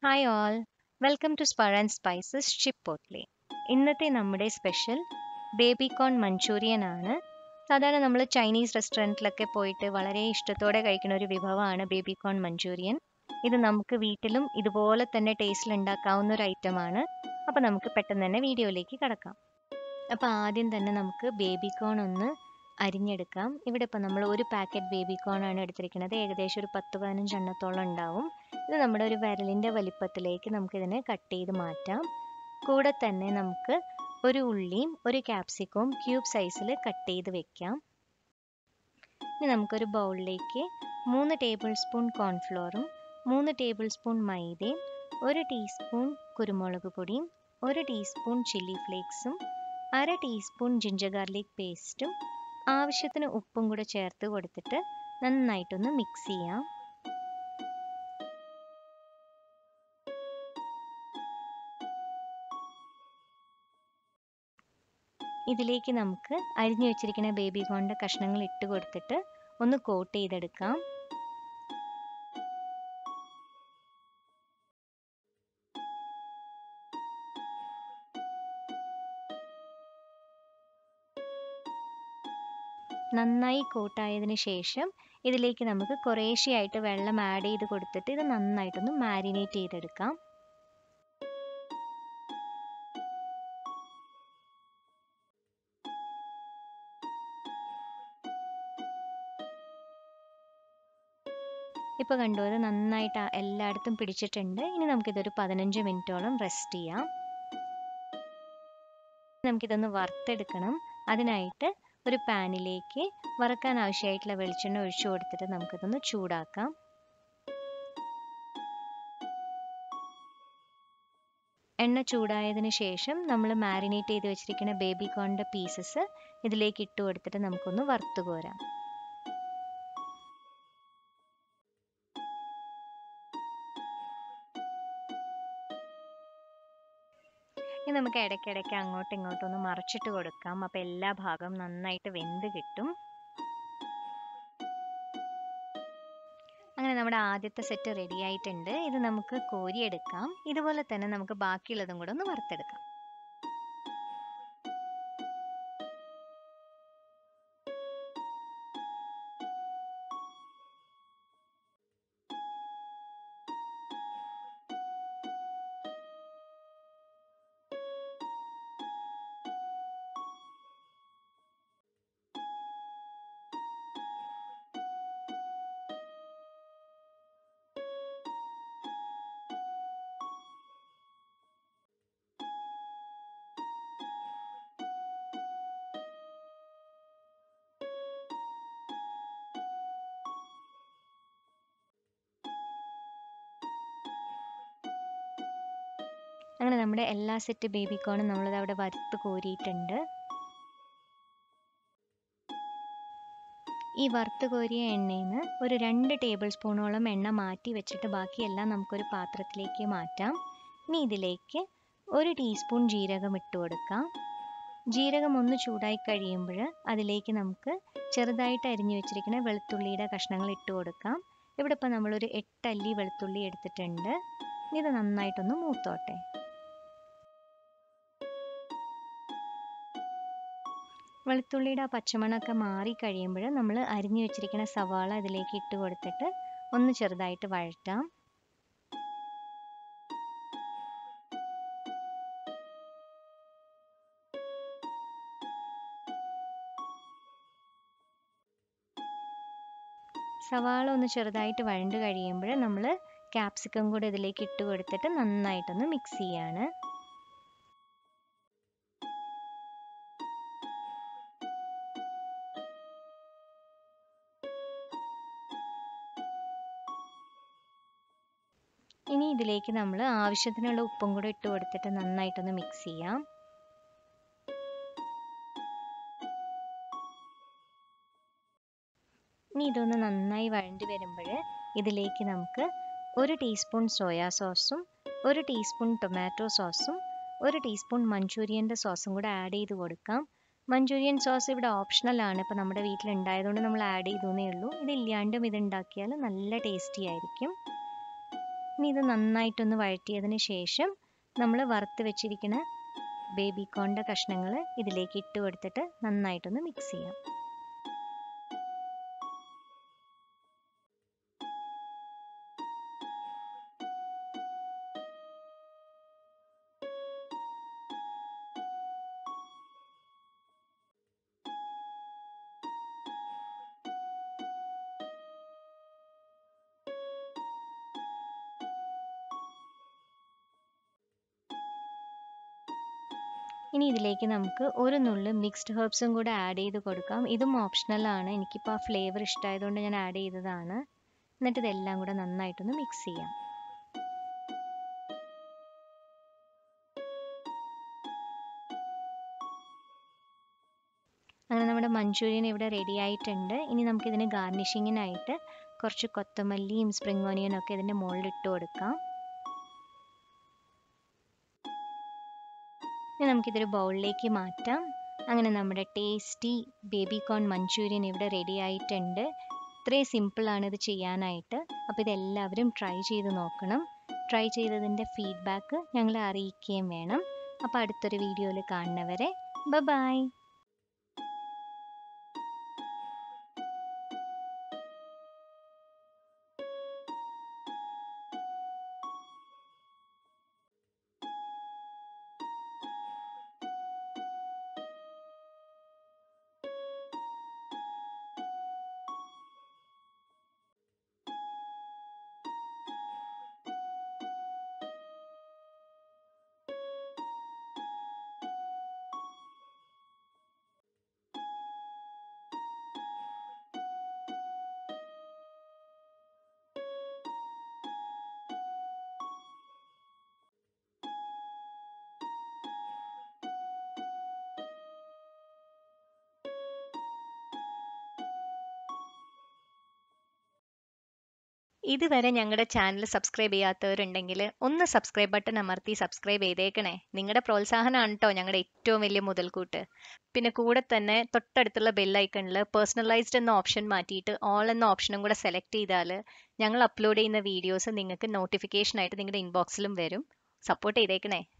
hi all welcome to spur and spices chipotle ഇന്നത്തെ നമ്മുടെ special baby corn manchurian ആണ് സാധാരണ നമ്മൾ ചൈനീസ് റെസ്റ്റോറൻറ്റിലൊക്കെ പോയിട്ട് വളരെ ഇഷ്ടത്തോടെ കഴിക്കുന്ന ഒരു വിഭവമാണ് ബേബി കോൺ മഞ്ചൂരിയൻ ഇത് നമുക്ക് വീട്ടിലും ഇതുപോലെ തന്നെ ടേസ്റ്റിൽ ഉണ്ടാക്കാവുന്ന ഒരു ഐറ്റമാണ് അപ്പോൾ നമുക്ക് പെട്ടെന്ന് തന്നെ വീഡിയോയിലേക്ക് കടക്കാം അപ്പോൾ ആദ്യം തന്നെ നമുക്ക് ബേബി കോൺ ഒന്ന് അരിഞ്ഞെടുക്കാം ഇവിടെ ഇപ്പോൾ നമ്മൾ ഒരു പാക്കറ്റ് ബേബി കോൺ ആണ് എടുത്തിരിക്കുന്നത് ഏകദേശം ഒരു പത്ത് പതിനഞ്ച് എണ്ണത്തോളം ഉണ്ടാവും ഇത് നമ്മുടെ ഒരു വിരലിൻ്റെ വലിപ്പത്തിലേക്ക് നമുക്കിതിനെ കട്ട് ചെയ്ത് മാറ്റാം കൂടെ തന്നെ നമുക്ക് ഒരു ഉള്ളിയും ഒരു ക്യാപ്സിക്കവും ക്യൂബ് സൈസിൽ കട്ട് ചെയ്ത് വെക്കാം ഇനി നമുക്കൊരു ബൗളിലേക്ക് മൂന്ന് ടേബിൾ സ്പൂൺ കോൺഫ്ലോറും മൂന്ന് ടേബിൾ സ്പൂൺ മൈദയും ഒരു ടീസ്പൂൺ കുരുമുളക് പൊടിയും ഒരു ടീസ്പൂൺ ചില്ലി ഫ്ലേക്സും അര ടീസ്പൂൺ ജിഞ്ചർ ഗാർലിക് പേസ്റ്റും ആവശ്യത്തിന് ഉപ്പും കൂടെ ചേർത്ത് കൊടുത്തിട്ട് നന്നായിട്ടൊന്ന് മിക്സ് ചെയ്യാം ഇതിലേക്ക് നമുക്ക് അരിഞ്ഞു വെച്ചിരിക്കുന്ന ബേബി കോണിൻ്റെ കഷ്ണങ്ങൾ ഇട്ട് കൊടുത്തിട്ട് ഒന്ന് കോട്ട് ചെയ്തെടുക്കാം നന്നായി കോട്ടായതിനു ശേഷം ഇതിലേക്ക് നമുക്ക് കുറേശ്ശെയായിട്ട് വെള്ളം ആഡ് ചെയ്ത് കൊടുത്തിട്ട് ഇത് നന്നായിട്ടൊന്ന് മാരിനേറ്റ് ചെയ്തെടുക്കാം ഇപ്പോൾ കണ്ടു ഇത് നന്നായിട്ട് എല്ലായിടത്തും പിടിച്ചിട്ടുണ്ട് ഇനി നമുക്കിതൊരു പതിനഞ്ച് മിനിറ്റോളം റെസ്റ്റ് ചെയ്യാം നമുക്കിതൊന്ന് വറുത്തെടുക്കണം അതിനായിട്ട് ഒരു പാനിലേക്ക് വറുക്കാൻ ആവശ്യമായിട്ടുള്ള വെളിച്ചെണ്ണ ഒഴിച്ചു കൊടുത്തിട്ട് നമുക്കിതൊന്ന് ചൂടാക്കാം എണ്ണ ചൂടായതിന് ശേഷം നമ്മൾ മാരിനേറ്റ് ചെയ്ത് വെച്ചിരിക്കുന്ന ബേബി കോണിൻ്റെ പീസസ് ഇതിലേക്ക് ഇട്ട് കൊടുത്തിട്ട് നമുക്കൊന്ന് വറുത്ത് കോരാം ഇനി നമുക്ക് ഇടയ്ക്കിടയ്ക്ക് അങ്ങോട്ടും ഇങ്ങോട്ടും ഒന്ന് മറിച്ചിട്ട് കൊടുക്കാം അപ്പോൾ എല്ലാ ഭാഗവും നന്നായിട്ട് വെന്ത് കിട്ടും അങ്ങനെ നമ്മുടെ ആദ്യത്തെ സെറ്റ് റെഡി ആയിട്ടുണ്ട് ഇത് നമുക്ക് കോരിയെടുക്കാം ഇതുപോലെ തന്നെ നമുക്ക് ബാക്കിയുള്ളതും കൂടെ ഒന്ന് വറുത്തെടുക്കാം അങ്ങനെ നമ്മുടെ എല്ലാ സെറ്റ് ബേബി കോണും നമ്മളിത് അവിടെ വറുത്ത് കോരിയിട്ടുണ്ട് ഈ വറുത്ത് കോരിയ എണ്ണയിൽ നിന്ന് ഒരു രണ്ട് ടേബിൾ സ്പൂണോളം എണ്ണ മാറ്റി വെച്ചിട്ട് ബാക്കിയെല്ലാം നമുക്കൊരു പാത്രത്തിലേക്ക് മാറ്റാം ഇനി ഇതിലേക്ക് ഒരു ടീസ്പൂൺ ജീരകം ഇട്ട് കൊടുക്കാം ജീരകം ഒന്ന് ചൂടായി കഴിയുമ്പോൾ അതിലേക്ക് നമുക്ക് ചെറുതായിട്ട് അരിഞ്ഞു വെച്ചിരിക്കുന്ന വെളുത്തുള്ളിയുടെ കഷ്ണങ്ങൾ ഇട്ട് കൊടുക്കാം ഇവിടെ ഇപ്പോൾ നമ്മളൊരു എട്ടല്ലി വെളുത്തുള്ളി എടുത്തിട്ടുണ്ട് ഇത് നന്നായിട്ടൊന്ന് മൂത്തോട്ടെ വെളുത്തുള്ളിയുടെ ആ പച്ചമണമൊക്കെ മാറി കഴിയുമ്പോൾ നമ്മൾ അരിഞ്ഞു വെച്ചിരിക്കുന്ന സവാള ഇതിലേക്ക് ഇട്ട് കൊടുത്തിട്ട് ഒന്ന് ചെറുതായിട്ട് വഴറ്റാം സവാള ഒന്ന് ചെറുതായിട്ട് വഴണ്ട് കഴിയുമ്പോൾ നമ്മൾ ക്യാപ്സിക്കം കൂടെ ഇതിലേക്ക് ഇട്ട് കൊടുത്തിട്ട് നന്നായിട്ടൊന്ന് മിക്സ് ചെയ്യാണ് ഇനി ഇതിലേക്ക് നമ്മൾ ആവശ്യത്തിനുള്ള ഉപ്പും കൂടെ ഇട്ട് കൊടുത്തിട്ട് നന്നായിട്ടൊന്ന് മിക്സ് ചെയ്യാം ഇനി ഇതൊന്ന് നന്നായി വഴണ്ടി വരുമ്പോൾ ഇതിലേക്ക് നമുക്ക് ഒരു ടീസ്പൂൺ സോയാ സോസും ഒരു ടീസ്പൂൺ ടൊമാറ്റോ സോസും ഒരു ടീസ്പൂൺ മഞ്ചൂരിയൻ്റെ സോസും കൂടെ ആഡ് ചെയ്ത് കൊടുക്കാം മഞ്ചൂരിയൻ സോസ് ഇവിടെ ഓപ്ഷണൽ ആണ് ഇപ്പോൾ നമ്മുടെ വീട്ടിൽ ഉണ്ടായതുകൊണ്ട് നമ്മൾ ആഡ് ചെയ്തു എന്നേ ഉള്ളൂ ഇതില്ലാണ്ടും ഇത് ഉണ്ടാക്കിയാൽ നല്ല ടേസ്റ്റി ആയിരിക്കും ഇനി ഇത് നന്നായിട്ടൊന്ന് വഴറ്റിയതിന് ശേഷം നമ്മൾ വറുത്ത് വെച്ചിരിക്കുന്ന ബേബി കോണിൻ്റെ കഷ്ണങ്ങൾ ഇതിലേക്ക് ഇട്ട് കൊടുത്തിട്ട് നന്നായിട്ടൊന്ന് മിക്സ് ചെയ്യാം ഇനി ഇതിലേക്ക് നമുക്ക് ഒരു നുള്ളു മിക്സ്ഡ് ഹെർബ്സും കൂടെ ആഡ് ചെയ്ത് കൊടുക്കാം ഇതും ഓപ്ഷണൽ ആണ് എനിക്കിപ്പോൾ ആ ഫ്ലേവർ ഇഷ്ടമായതുകൊണ്ട് ഞാൻ ആഡ് ചെയ്തതാണ് എന്നിട്ട് ഇതെല്ലാം കൂടെ നന്നായിട്ടൊന്ന് മിക്സ് ചെയ്യാം അങ്ങനെ നമ്മുടെ മഞ്ചൂരിയൻ ഇവിടെ റെഡി ആയിട്ടുണ്ട് ഇനി നമുക്കിതിന് ഗാർണിഷിങ്ങിനായിട്ട് കുറച്ച് കൊത്തമല്ലിയും സ്പ്രിംഗ് ഓനിയനും ഒക്കെ ഇതിൻ്റെ മുകളിൽ ഇട്ട് കൊടുക്കാം ഇനി നമുക്കിതൊരു ബൗളിലേക്ക് മാറ്റാം അങ്ങനെ നമ്മുടെ ടേസ്റ്റി ബേബി കോൺ മഞ്ചൂരിയൻ ഇവിടെ റെഡി ആയിട്ടുണ്ട് ഇത്രയും സിമ്പിളാണ് ഇത് ചെയ്യാനായിട്ട് അപ്പോൾ ഇതെല്ലാവരും ട്രൈ ചെയ്ത് നോക്കണം ട്രൈ ചെയ്തതിൻ്റെ ഫീഡ്ബാക്ക് ഞങ്ങളെ അറിയിക്കുകയും വേണം അപ്പോൾ അടുത്തൊരു വീഡിയോയിൽ കാണുന്നവരെ ബൈ ഇതുവരെ ഞങ്ങളുടെ ചാനൽ സബ്സ്ക്രൈബ് ചെയ്യാത്തവരുണ്ടെങ്കിൽ ഒന്ന് സബ്സ്ക്രൈബ് ബട്ടൺ അമർത്തി സബ്സ്ക്രൈബ് ചെയ്തേക്കണേ നിങ്ങളുടെ പ്രോത്സാഹനമാണ് കേട്ടോ ഞങ്ങളുടെ ഏറ്റവും വലിയ മുതൽക്കൂട്ട് പിന്നെ കൂടെ തന്നെ തൊട്ടടുത്തുള്ള ബെല്ലൈക്കണിൽ പേഴ്സണലൈസ്ഡ് എന്ന ഓപ്ഷൻ മാറ്റിയിട്ട് ഓൾ എന്ന ഓപ്ഷനും കൂടെ സെലക്ട് ചെയ്താൽ ഞങ്ങൾ അപ്ലോഡ് ചെയ്യുന്ന വീഡിയോസ് നിങ്ങൾക്ക് നോട്ടിഫിക്കേഷൻ ആയിട്ട് നിങ്ങളുടെ ഇൻബോക്സിലും വരും സപ്പോർട്ട് ചെയ്തേക്കണേ